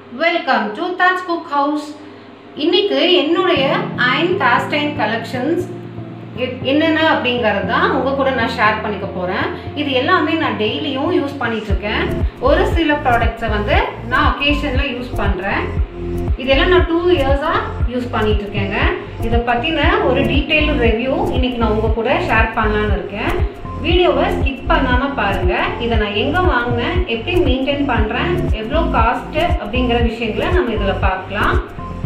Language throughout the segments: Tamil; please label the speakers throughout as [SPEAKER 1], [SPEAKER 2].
[SPEAKER 1] welcome to that's cook house இன்னைக்கு என்னுடைய அயன் காஸ்டைன் கலெக்ஷன்ஸ் என்னென்ன அப்படிங்கிறது தான் உங்கள் கூட நான் ஷேர் பண்ணிக்க போகிறேன் இது எல்லாமே நான் டெய்லியும் யூஸ் பண்ணிட்டு இருக்கேன் ஒரு சில ப்ராடக்ட்ஸை வந்து நான் ஒகேஷனில் யூஸ் பண்ணுறேன் இதெல்லாம் நான் டூ இயர்ஸாக யூஸ் பண்ணிட்டு இருக்கேங்க இதை பற்றின ஒரு டீட்டெயில் ரிவ்யூ இன்னைக்கு நான் உங்கள் கூட ஷேர் பண்ணலான்னு இருக்கேன் வீடியோவை ஸ்கிப் பண்ணாமல் பாருங்கள் இதை நான் எங்கே வாங்கினேன் எப்படி மெயின்டைன் பண்ணுறேன் எவ்வளோ காஸ்ட்டு அப்படிங்கிற விஷயங்களை நம்ம இதில் பார்க்கலாம்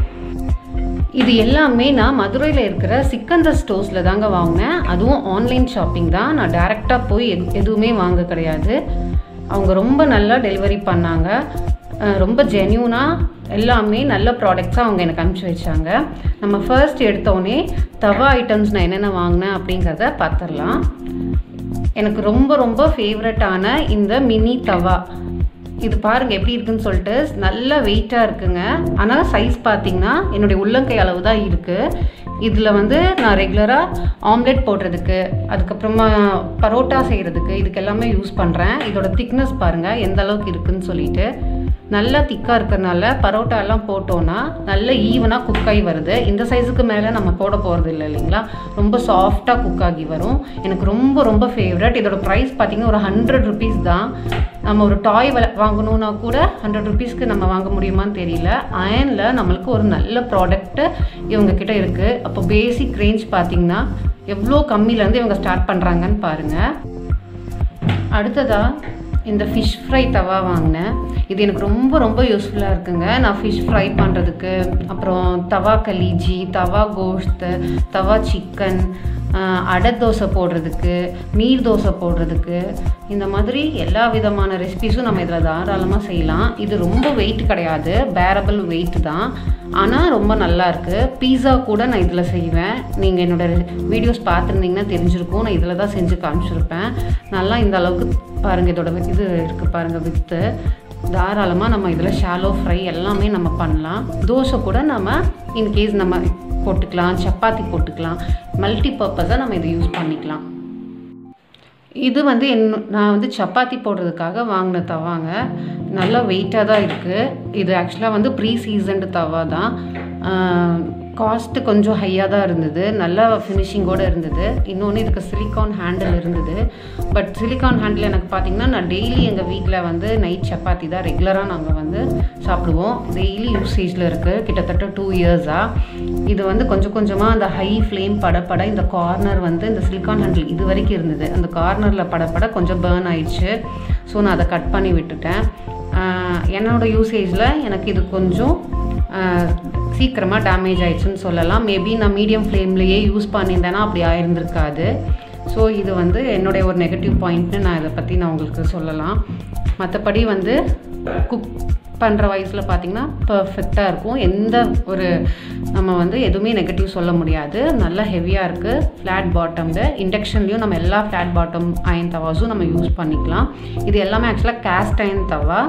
[SPEAKER 1] இது எல்லாமே நான் மதுரையில் இருக்கிற சிக்கந்தர் ஸ்டோர்ஸில் தாங்க வாங்கினேன் அதுவும் ஆன்லைன் ஷாப்பிங் தான் நான் டேரெக்டாக போய் எது எதுவுமே வாங்க கிடையாது அவங்க ரொம்ப நல்லா டெலிவரி பண்ணாங்க அஹ் ரொம்ப ஜென்யூனாக எல்லாமே நல்ல ப்ராடக்ட்ஸாக அவங்க எனக்கு அனுப்பிச்சி வச்சாங்க நம்ம ஃபர்ஸ்ட் எடுத்தோடனே தவா ஐட்டம்ஸ் நான் என்னென்ன வாங்கினேன் அப்படிங்கிறத பார்த்துடலாம் எனக்கு ரொம்ப ரொம்ப ஃபேவரட்டான இந்த மினி தவா இது பாருங்கள் எப்படி இருக்குன்னு சொல்லிட்டு நல்ல வெயிட்டாக இருக்குங்க ஆனால் சைஸ் பார்த்தீங்கன்னா என்னுடைய உள்ளங்கை அளவு தான் இருக்குது இதில் வந்து நான் ரெகுலராக ஆம்லெட் போடுறதுக்கு அதுக்கப்புறமா பரோட்டா செய்கிறதுக்கு இதுக்கு எல்லாமே யூஸ் பண்ணுறேன் இதோட திக்னஸ் பாருங்கள் எந்த அளவுக்கு இருக்குன்னு சொல்லிட்டு நல்லா திக்காக இருக்கிறனால பரோட்டா எல்லாம் போட்டோன்னா நல்ல ஈவனாக குக் ஆகி வருது இந்த சைஸுக்கு மேலே நம்ம போட போகிறது இல்லை இல்லைங்களா ரொம்ப சாஃப்டாக குக் ஆகி வரும் எனக்கு ரொம்ப ரொம்ப ஃபேவரட் இதோட ப்ரைஸ் பார்த்தீங்கன்னா ஒரு ஹண்ட்ரட் ருபீஸ் தான் நம்ம ஒரு டாய் வாங்கணுன்னா கூட ஹண்ட்ரட் ருபீஸ்க்கு நம்ம வாங்க முடியுமான்னு தெரியல அயனில் நம்மளுக்கு ஒரு நல்ல ப்ராடக்ட்டு இவங்க கிட்ட இருக்குது அப்போ பேசிக் ரேஞ்ச் பார்த்தீங்கன்னா எவ்வளோ கம்மியிலேருந்து இவங்க ஸ்டார்ட் பண்ணுறாங்கன்னு பாருங்கள் அடுத்ததாக இந்த ஃபிஷ் ஃப்ரை தவா வாங்கினேன் இது எனக்கு ரொம்ப ரொம்ப யூஸ்ஃபுல்லாக இருக்குங்க நான் ஃபிஷ் ஃப்ரை பண்ணுறதுக்கு அப்புறம் தவா கலீஜி தவா கோஷ்த்து தவா சிக்கன் அடை தோசை போடுறதுக்கு நீர் தோசை போடுறதுக்கு இந்த மாதிரி எல்லா விதமான ரெசிபிஸும் நம்ம இதில் தாராளமாக செய்யலாம் இது ரொம்ப வெயிட் கிடையாது பேரபிள் வெயிட் தான் ஆனால் ரொம்ப நல்லா இருக்குது பீஸா கூட நான் இதில் செய்வேன் நீங்கள் என்னோடய வீடியோஸ் பார்த்துருந்தீங்கன்னா தெரிஞ்சிருக்கும் நான் இதில் தான் செஞ்சு காமிச்சிருப்பேன் நல்லா இந்த அளவுக்கு பாருங்கள் இதோட இது இருக்குது பாருங்கள் வித்து தாராளமாக நம்ம இதில் ஷாலோ ஃப்ரை எல்லாமே நம்ம பண்ணலாம் தோசை கூட நம்ம இன்கேஸ் நம்ம போட்டுக்கலாம் சப்பாத்தி போட்டுக்கலாம் மல்டி பர்பஸாக நம்ம இதை யூஸ் பண்ணிக்கலாம் இது வந்து என் நான் வந்து சப்பாத்தி போடுறதுக்காக வாங்கின தவாங்க நல்லா வெயிட்டாக தான் இருக்குது இது ஆக்சுவலாக வந்து ப்ரீ சீசன்டு தவா தான் காஸ்ட்டு கொஞ்சம் ஹையாக தான் இருந்தது நல்லா ஃபினிஷிங்கோடு இருந்தது இன்னொன்று இதுக்கு சிலிக்கான் ஹேண்டில் இருந்தது பட் சிலிக்கான் ஹேண்டில் எனக்கு பார்த்திங்கன்னா நான் டெய்லி எங்கள் வீட்டில் வந்து நைட் சப்பாத்தி தான் ரெகுலராக நாங்கள் வந்து சாப்பிடுவோம் டெய்லி யூசேஜில் இருக்குது கிட்டத்தட்ட டூ இயர்ஸாக இது வந்து கொஞ்சம் கொஞ்சமாக அந்த ஹை ஃப்ளேம் படப்பட இந்த கார்னர் வந்து இந்த சிலிக்கான் ஹேண்டில் இது வரைக்கும் இருந்தது அந்த கார்னரில் படப்பட கொஞ்சம் பேர்ன் ஆயிடுச்சு ஸோ நான் அதை கட் பண்ணி விட்டுட்டேன் என்னோடய யூசேஜில் எனக்கு இது கொஞ்சம் சீக்கிரமாக டேமேஜ் ஆயிடுச்சுன்னு சொல்லலாம் மேபி நான் மீடியம் ஃப்ளேம்லேயே யூஸ் பண்ணியிருந்தேன்னா அப்படி ஆயிருந்திருக்காது ஸோ இது வந்து என்னுடைய ஒரு நெகட்டிவ் பாயிண்ட்னு நான் இதை பற்றி நான் உங்களுக்கு சொல்லலாம் மற்றபடி வந்து குக் பண்ணுற வயசில் பார்த்திங்கன்னா பர்ஃபெக்டாக இருக்கும் எந்த ஒரு நம்ம வந்து எதுவுமே நெகட்டிவ் சொல்ல முடியாது நல்லா ஹெவியாக இருக்குது ஃப்ளாட் பாட்டம்டு இண்டக்ஷன்லேயும் நம்ம எல்லா ஃப்ளாட் பாட்டம் அயன் தவாஸும் நம்ம யூஸ் பண்ணிக்கலாம் இது எல்லாமே ஆக்சுவலாக கேஸ்ட் அயன் தவா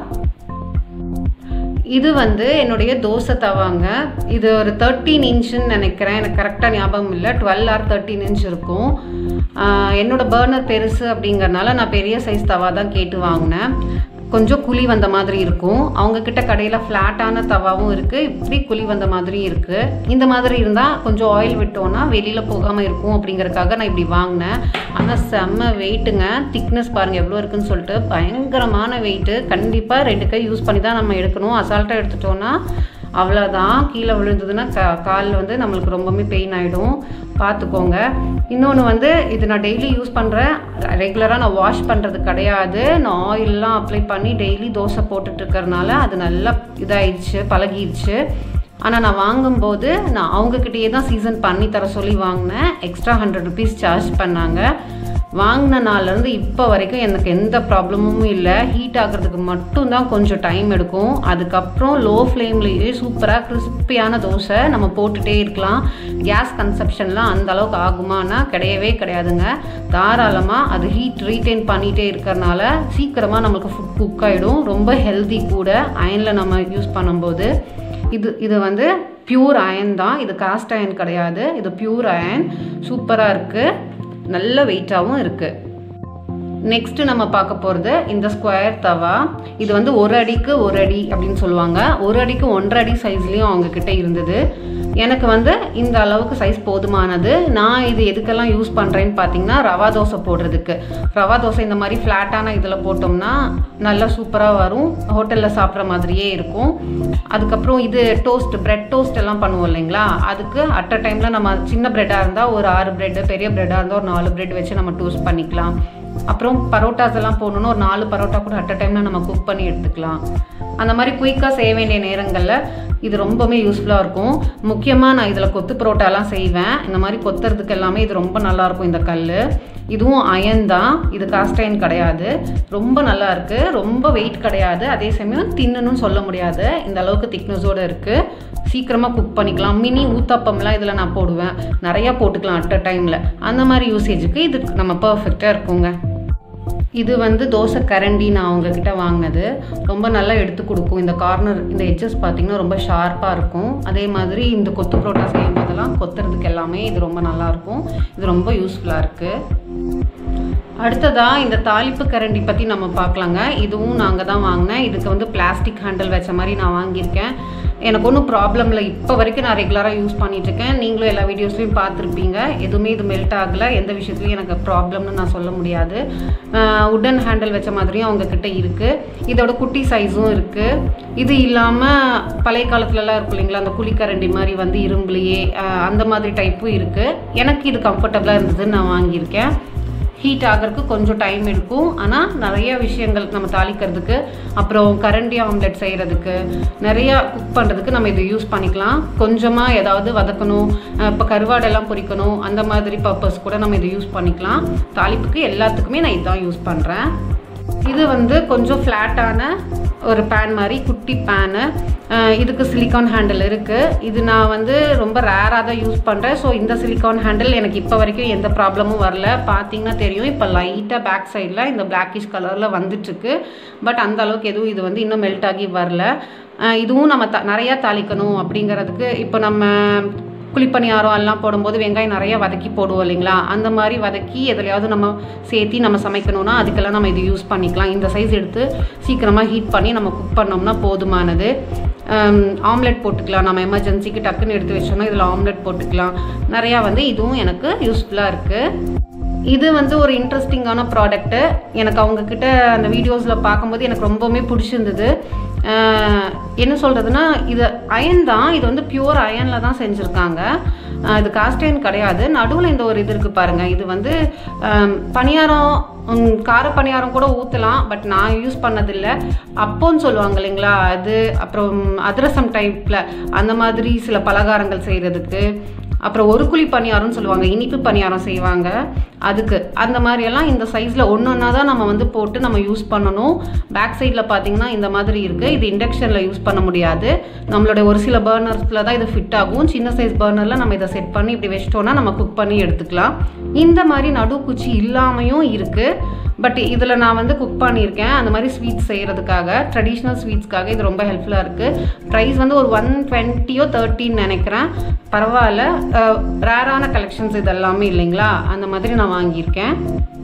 [SPEAKER 1] இது வந்து என்னுடைய தோசை தவாங்க இது ஒரு தேர்ட்டீன் இன்ச்சுன்னு நினைக்கிறேன் எனக்கு கரெக்டாக ஞாபகம் இல்லை டுவெல் ஆர் தேர்ட்டீன் இன்ச் இருக்கும் என்னோட பேர்னர் பெருசு அப்படிங்கறனால நான் பெரிய சைஸ் தவா தான் கேட்டு வாங்கினேன் கொஞ்சம் குழி வந்த மாதிரி இருக்கும் அவங்கக்கிட்ட கடையில் ஃப்ளாட்டான தவாவும் இருக்குது இப்படி குழி வந்த மாதிரி இருக்குது இந்த மாதிரி இருந்தால் கொஞ்சம் ஆயில் விட்டோன்னா வெளியில் போகாமல் இருக்கும் அப்படிங்கறக்காக நான் இப்படி வாங்கினேன் ஆனால் செம்ம வெயிட்டுங்க திக்னஸ் பாருங்கள் எவ்வளோ இருக்குன்னு சொல்லிட்டு பயங்கரமான வெயிட்டு கண்டிப்பாக ரெண்டு கை யூஸ் பண்ணி தான் நம்ம எடுக்கணும் அசால்ட்டாக எடுத்துட்டோன்னா அவ்வளோதான் கீழே விழுந்ததுன்னா கா கால் வந்து நம்மளுக்கு ரொம்பவே பெயின் ஆகிடும் பார்த்துக்கோங்க இன்னொன்று வந்து இது நான் டெய்லி யூஸ் பண்ணுறேன் ரெகுலராக நான் வாஷ் பண்ணுறது கிடையாது நான் ஆயிலெலாம் அப்ளை பண்ணி டெய்லி தோசை போட்டுட்டு இருக்கிறனால அது நல்லா இதாயிடுச்சு பழகிடுச்சு ஆனால் நான் வாங்கும்போது நான் அவங்கக்கிட்டேயே தான் சீசன் பண்ணி தர சொல்லி வாங்கினேன் எக்ஸ்ட்ரா ஹண்ட்ரட் ருபீஸ் சார்ஜ் பண்ணாங்க வாங்கின நாள்லேருந்து இப்போ வரைக்கும் எனக்கு எந்த ப்ராப்ளமும் இல்லை ஹீட் ஆகிறதுக்கு மட்டும்தான் கொஞ்சம் டைம் எடுக்கும் அதுக்கப்புறம் லோ ஃப்ளேம்லேயே சூப்பராக கிறிஸ்பியான தோசை நம்ம போட்டுகிட்டே இருக்கலாம் கேஸ் கன்சப்ஷன்லாம் அந்த அளவுக்கு ஆகுமானா கிடையவே கிடையாதுங்க தாராளமாக அது ஹீட் ரீட்டைன் பண்ணிகிட்டே இருக்கிறனால சீக்கிரமாக நம்மளுக்கு ஃபுட் குக் ஆகிடும் ரொம்ப ஹெல்தி கூட அயனில் நம்ம யூஸ் பண்ணும்போது இது இது வந்து பியூர் அயன் தான் இது காஸ்ட் அயன் கிடையாது இது பியூர் அயன் சூப்பராக இருக்குது நல்ல வெயிட்டாகவும் இருக்குது நெக்ஸ்ட்டு நம்ம பார்க்க போகிறது இந்த ஸ்கொயர் தவா இது வந்து ஒரு அடிக்கு ஒரு அடி அப்படின்னு சொல்லுவாங்க ஒரு அடிக்கு ஒன்றரை அடி சைஸ்லேயும் அவங்கக்கிட்ட இருந்தது எனக்கு வந்து இந்த அளவுக்கு சைஸ் போதுமானது நான் இது எதுக்கெல்லாம் யூஸ் பண்ணுறேன்னு பார்த்தீங்கன்னா ரவா தோசை போடுறதுக்கு ரவா தோசை இந்த மாதிரி ஃப்ளாட்டான இதில் போட்டோம்னா நல்லா சூப்பராக வரும் ஹோட்டலில் சாப்பிட்ற மாதிரியே இருக்கும் அதுக்கப்புறம் இது டோஸ்ட் பிரெட் டோஸ்ட் எல்லாம் பண்ணுவோம் இல்லைங்களா அதுக்கு அட் அ டைமில் நம்ம சின்ன ப்ரெட்டாக இருந்தால் ஒரு ஆறு ப்ரெட்டு பெரிய ப்ரெட்டாக இருந்தால் ஒரு நாலு ப்ரெட் வச்சு நம்ம டோஸ்ட் பண்ணிக்கலாம் அப்புறம் பரோட்டாஸ் எல்லாம் போடணும்னா ஒரு நாலு பரோட்டா கூட அட் அ டைமில் நம்ம குக் பண்ணி எடுத்துக்கலாம் அந்த மாதிரி குயிக்காக செய்ய வேண்டிய நேரங்களில் இது ரொம்பவுமே யூஸ்ஃபுல்லாக இருக்கும் முக்கியமாக நான் இதில் கொத்து பரோட்டாலாம் செய்வேன் இந்த மாதிரி கொத்துறதுக்கு எல்லாமே இது ரொம்ப நல்லாயிருக்கும் இந்த கல் இதுவும் அயன் தான் இது காஸ்டைன் கிடையாது ரொம்ப நல்லா இருக்கு ரொம்ப வெயிட் கிடையாது அதே சமயம் தின்னணும்னு சொல்ல முடியாது இந்த அளவுக்கு திக்னஸோடு இருக்குது சீக்கிரமாக குக் பண்ணிக்கலாம் மினி ஊத்தாப்பம்லாம் இதில் நான் போடுவேன் நிறையா போட்டுக்கலாம் அட் அ டைமில் அந்த மாதிரி யூசேஜுக்கு இது நம்ம பர்ஃபெக்டாக இருக்குங்க இது வந்து தோசை கரண்டி நான் அவங்கக்கிட்ட வாங்கினது ரொம்ப நல்லா எடுத்து கொடுக்கும் இந்த கார்னர் இந்த எட்ஜஸ் பார்த்திங்கன்னா ரொம்ப ஷார்ப்பாக இருக்கும் அதே மாதிரி இந்த கொத்து புரோட்டா செய்யும் போதெல்லாம் கொத்துறதுக்கு எல்லாமே இது ரொம்ப நல்லாயிருக்கும் இது ரொம்ப யூஸ்ஃபுல்லாக இருக்குது அடுத்ததாக இந்த தாளிப்பு கரண்டி பற்றி நம்ம பார்க்கலாங்க இதுவும் நாங்கள் தான் வாங்கினேன் இதுக்கு வந்து பிளாஸ்டிக் ஹேண்டில் வச்ச மாதிரி நான் வாங்கியிருக்கேன் எனக்கு ஒன்றும் ப்ராப்ளம் இல்லை இப்போ வரைக்கும் நான் ரெகுலராக யூஸ் பண்ணிகிட்ருக்கேன் நீங்களும் எல்லா வீடியோஸ்லையும் பார்த்துருப்பீங்க எதுவுமே இது மெல்ட் ஆகலை எந்த விஷயத்துலையும் எனக்கு ப்ராப்ளம்னு நான் சொல்ல முடியாது உடன் ஹேண்டில் வச்ச மாதிரியும் அவங்கக்கிட்ட இருக்குது இதோட குட்டி சைஸும் இருக்குது இது இல்லாமல் பழைய காலத்துலலாம் இருக்கும் இல்லைங்களா அந்த குழிக்கரண்டி மாதிரி வந்து இரும்புலையே அந்த மாதிரி டைப்பும் இருக்குது எனக்கு இது கம்ஃபர்டபுளாக இருந்ததுன்னு நான் வாங்கியிருக்கேன் ஹீட் ஆகிறதுக்கு கொஞ்சம் டைம் எடுக்கும் ஆனால் நிறைய விஷயங்கள் நம்ம தாளிக்கிறதுக்கு அப்புறம் கரண்டி ஆம்லெட் செய்கிறதுக்கு நிறையா குக் பண்ணுறதுக்கு நம்ம இதை யூஸ் பண்ணிக்கலாம் கொஞ்சமாக ஏதாவது வதக்கணும் இப்போ கருவாடெல்லாம் பொரிக்கணும் அந்த மாதிரி பர்பஸ் கூட நம்ம இதை யூஸ் பண்ணிக்கலாம் தாளிப்புக்கு எல்லாத்துக்குமே நான் இதுதான் யூஸ் பண்ணுறேன் இது வந்து கொஞ்சம் ஃப்ளாட்டான ஒரு பேன் மாதிரி குட்டி பேனு இதுக்கு சிலிக்கான் ஹேண்டில் இருக்குது இது நான் வந்து ரொம்ப ரேராக தான் யூஸ் பண்ணுறேன் ஸோ இந்த சிலிக்கான் ஹேண்டில் எனக்கு இப்போ வரைக்கும் எந்த ப்ராப்ளமும் வரல பார்த்தீங்கன்னா தெரியும் இப்போ லைட்டாக பேக் சைடில் இந்த பிளாக்கிஷ் கலரில் வந்துட்டுருக்கு பட் அந்த அளவுக்கு எதுவும் இது வந்து இன்னும் மெல்ட் ஆகி வரல இதுவும் நம்ம த நிறையா தாளிக்கணும் அப்படிங்கிறதுக்கு இப்போ நம்ம குழிப்பணியாரம் எல்லாம் போடும்போது வெங்காயம் நிறைய வதக்கி போடுவோம் இல்லைங்களா அந்த மாதிரி வதக்கி எதுலையாவது நம்ம சேர்த்தி நம்ம சமைக்கணும்னா அதுக்கெல்லாம் நம்ம இது யூஸ் பண்ணிக்கலாம் இந்த சைஸ் எடுத்து சீக்கிரமாக ஹீட் பண்ணி நம்ம குக் பண்ணோம்னா போதுமானது ஆம்லெட் போட்டுக்கலாம் நம்ம எமர்ஜென்சிக்கு டக்குன்னு எடுத்து வச்சோம்னா இதில் ஆம்லெட் போட்டுக்கலாம் நிறையா வந்து இதுவும் எனக்கு யூஸ்ஃபுல்லாக இருக்குது இது வந்து ஒரு இன்ட்ரெஸ்டிங்கான ப்ராடக்ட்டு எனக்கு அவங்கக்கிட்ட அந்த வீடியோஸில் பார்க்கும்போது எனக்கு ரொம்பவுமே பிடிச்சிருந்தது என்ன சொல்கிறதுனா இது அயன் தான் இது வந்து பியூர் அயனில் தான் செஞ்சுருக்காங்க இது காஸ்டைன் கிடையாது நடுவில் இந்த ஒரு இது இருக்குது பாருங்கள் இது வந்து பணியாரம் கார பணியாரம் கூட ஊற்றலாம் பட் நான் யூஸ் பண்ணதில்லை அப்போன்னு சொல்லுவாங்க இல்லைங்களா அது அப்புறம் அதிரசம் டைப்பில் அந்த மாதிரி சில பலகாரங்கள் செய்கிறதுக்கு அப்புறம் ஒரு குழி பணியாரம்னு சொல்லுவாங்க இனிப்பு பணியாரம் செய்வாங்க அதுக்கு அந்த மாதிரியெல்லாம் இந்த சைஸில் ஒன்று ஒன்றா தான் நம்ம வந்து போட்டு நம்ம யூஸ் பண்ணணும் பேக் சைடில் பார்த்தீங்கன்னா இந்த மாதிரி இருக்குது இது இண்டக்ஷனில் யூஸ் பண்ண முடியாது நம்மளோட ஒரு சில பர்னர்ஸில் தான் இது ஃபிட் ஆகும் சின்ன சைஸ் பர்னரில் நம்ம இதை செட் பண்ணி இப்படி வச்சிட்டோன்னா நம்ம குக் பண்ணி எடுத்துக்கலாம் இந்த மாதிரி நடுக்குச்சி இல்லாமையும் இருக்குது பட் இதில் நான் வந்து குக் பண்ணியிருக்கேன் அந்த மாதிரி ஸ்வீட்ஸ் செய்கிறதுக்காக ட்ரெடிஷ்னல் ஸ்வீட்ஸ்க்காக இது ரொம்ப ஹெல்ப்ஃபுல்லாக இருக்குது ப்ரைஸ் வந்து ஒரு ஒன் டுவெண்ட்டியோ தேர்ட்டின்னு நினைக்கிறேன் பரவாயில்ல ரேரான கலெக்ஷன்ஸ் இது எல்லாமே இல்லைங்களா அந்த மாதிரி நான் வாங்கியிருக்கேன்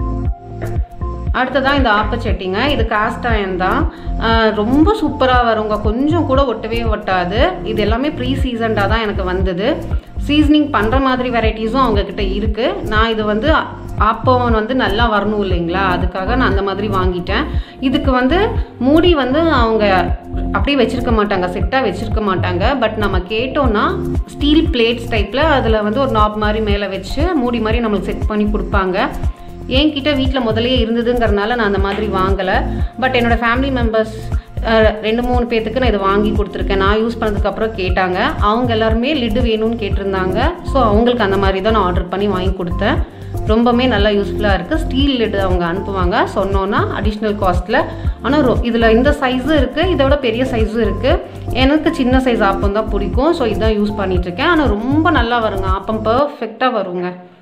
[SPEAKER 1] அடுத்ததான் இந்த ஆப்பச்சட்டிங்க இது காஸ்ட் அயன் தான் ரொம்ப சூப்பராக வருங்க கொஞ்சம் கூட ஒட்டவே ஒட்டாது இது எல்லாமே ப்ரீ சீசன்டாக தான் எனக்கு வந்தது சீசனிங் பண்ணுற மாதிரி வெரைட்டிஸும் அவங்கக்கிட்ட இருக்குது நான் இது வந்து ஆப்பம் வந்து நல்லா வரணும் இல்லைங்களா அதுக்காக நான் அந்த மாதிரி வாங்கிட்டேன் இதுக்கு வந்து மூடி வந்து அவங்க அப்படியே வச்சுருக்க மாட்டாங்க செட்டாக வச்சுருக்க மாட்டாங்க பட் நம்ம கேட்டோன்னா ஸ்டீல் பிளேட்ஸ் டைப்பில் அதில் வந்து ஒரு நாப் மாதிரி மேலே வச்சு மூடி மாதிரி நம்மளுக்கு செட் பண்ணி கொடுப்பாங்க என்கிட்ட வீட்டில் முதலே இருந்ததுங்கிறனால நான் அந்த மாதிரி வாங்கலை பட் என்னோடய ஃபேமிலி மெம்பர்ஸ் ரெண்டு மூணு பேர்த்துக்கு நான் இதை வாங்கி கொடுத்துருக்கேன் நான் யூஸ் பண்ணதுக்கப்புறம் கேட்டாங்க அவங்க எல்லாருமே லிட்டு வேணும்னு கேட்டிருந்தாங்க ஸோ அவங்களுக்கு அந்த மாதிரி தான் நான் ஆர்டர் பண்ணி வாங்கி கொடுத்தேன் ரொம்பவுமே நல்லா யூஸ்ஃபுல்லாக இருக்குது ஸ்டீல் லிட்டு அவங்க அனுப்புவாங்க சொன்னோன்னா அடிஷ்னல் காஸ்ட்டில் ஆனால் ரொ இதில் இந்த சைஸும் இருக்குது இதை விட பெரிய சைஸும் இருக்குது எனக்கு சின்ன சைஸ் ஆப்பம் தான் பிடிக்கும் ஸோ இதான் யூஸ் பண்ணிகிட்ருக்கேன் ஆனால் ரொம்ப நல்லா வருங்க ஆப்பம் பர்ஃபெக்டாக வருங்க